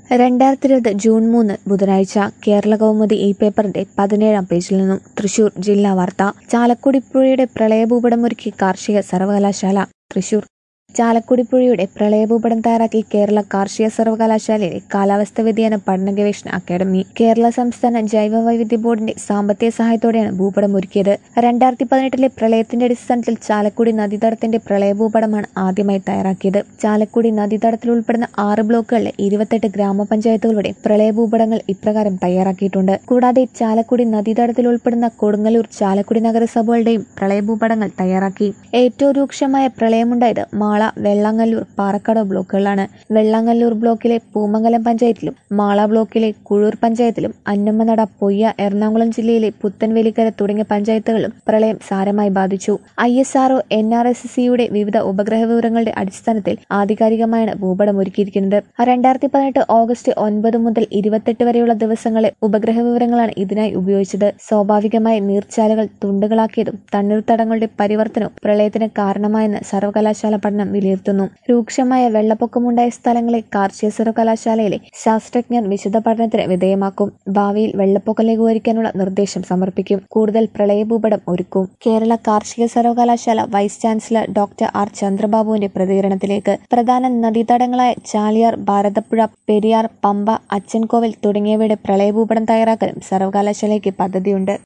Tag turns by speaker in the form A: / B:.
A: രണ്ടായിരത്തി ഇരുപത് ജൂൺ മൂന്ന് ബുധനാഴ്ച കേരള കൗമുദി ഈ പേപ്പറിന്റെ പതിനേഴാം പേജിൽ നിന്നും തൃശൂർ ജില്ലാ വാർത്ത ചാലക്കുടി പുഴയുടെ പ്രളയഭൂപടമൊരുക്കി കാർഷിക സർവകലാശാല തൃശൂർ ചാലക്കുടി പുഴയുടെ പ്രളയഭൂപടം തയ്യാറാക്കി കേരള കാർഷിക സർവകലാശാലയിലെ കാലാവസ്ഥ വ്യതിയാന പഠന ഗവേഷണ അക്കാദമി കേരള സംസ്ഥാന ജൈവ വൈവിധ്യ ബോർഡിന്റെ സാമ്പത്തിക സഹായത്തോടെയാണ് ഭൂപടം ഒരുക്കിയത് രണ്ടായിരത്തി പതിനെട്ടിലെ പ്രളയത്തിന്റെ അടിസ്ഥാനത്തിൽ ചാലക്കുടി നദീതടത്തിന്റെ പ്രളയഭൂപടമാണ് ആദ്യമായി തയ്യാറാക്കിയത് ചാലക്കുടി നദീതടത്തിൽ ഉൾപ്പെടുന്ന ആറ് ബ്ലോക്കുകളിലെ ഇരുപത്തെട്ട് ഗ്രാമപഞ്ചായത്തുകളുടെ പ്രളയഭൂപടങ്ങൾ ഇപ്രകാരം തയ്യാറാക്കിയിട്ടുണ്ട് കൂടാതെ ചാലക്കുടി നദീതടത്തിൽ ഉൾപ്പെടുന്ന കൊടുങ്ങല്ലൂർ ചാലക്കുടി നഗരസഭകളുടെയും പ്രളയഭൂപടങ്ങൾ തയ്യാറാക്കി ഏറ്റവും രൂക്ഷമായ പ്രളയമുണ്ടായത് മാള വെള്ളാങ്ങല്ലൂർ പാറക്കട ബ്ലോക്കുകളിലാണ് വെള്ളാങ്ങല്ലൂർ ബ്ലോക്കിലെ പൂമംഗലം പഞ്ചായത്തിലും മാള ബ്ലോക്കിലെ കുഴൂർ പഞ്ചായത്തിലും അന്നമ്മനട പൊയ്യ എറണാകുളം ജില്ലയിലെ പുത്തൻവേലിക്കര തുടങ്ങിയ പഞ്ചായത്തുകളിലും പ്രളയം സാരമായി ബാധിച്ചു I S R O N R S സിയുടെ വിവിധ ഉപഗ്രഹ വിവരങ്ങളുടെ അടിസ്ഥാനത്തിൽ ആധികാരികമായാണ് ഭൂപടം ഒരുക്കിയിരിക്കുന്നത് രണ്ടായിരത്തി പതിനെട്ട് ഓഗസ്റ്റ് ഒൻപത് മുതൽ ഇരുപത്തെട്ട് വരെയുള്ള ദിവസങ്ങളെ ഉപഗ്രഹ വിവരങ്ങളാണ് ഇതിനായി ഉപയോഗിച്ചത് സ്വാഭാവികമായി നീർച്ചാലുകൾ തുണ്ടുകളാക്കിയതും തണ്ണീർത്തടങ്ങളുടെ പരിവർത്തനവും പ്രളയത്തിന് കാരണമായെന്ന് സർവകലാശാല പഠനം വിലയിരുത്തുന്നു രൂക്ഷമായ വെള്ളപ്പൊക്കമുണ്ടായ സ്ഥലങ്ങളെ കാർഷിക സർവകലാശാലയിലെ ശാസ്ത്രജ്ഞർ വിശദ പഠനത്തിന് വിധേയമാക്കും ഭാവിയിൽ വെള്ളപ്പൊക്കം ലഘൂകരിക്കാനുള്ള നിർദ്ദേശം സമർപ്പിക്കും കൂടുതൽ പ്രളയഭൂപടം ഒരുക്കും കേരള കാർഷിക സർവകലാശാല വൈസ് ചാൻസലർ ഡോക്ടർ ആർ ചന്ദ്രബാബുവിന്റെ പ്രതികരണത്തിലേക്ക് പ്രധാന നദീതടങ്ങളായ ചാലിയാർ ഭാരതപ്പുഴ പെരിയാർ പമ്പ അച്ചൻകോവിൽ തുടങ്ങിയവയുടെ പ്രളയഭൂപടം തയ്യാറാക്കാനും സർവകലാശാലയ്ക്ക് പദ്ധതിയുണ്ട്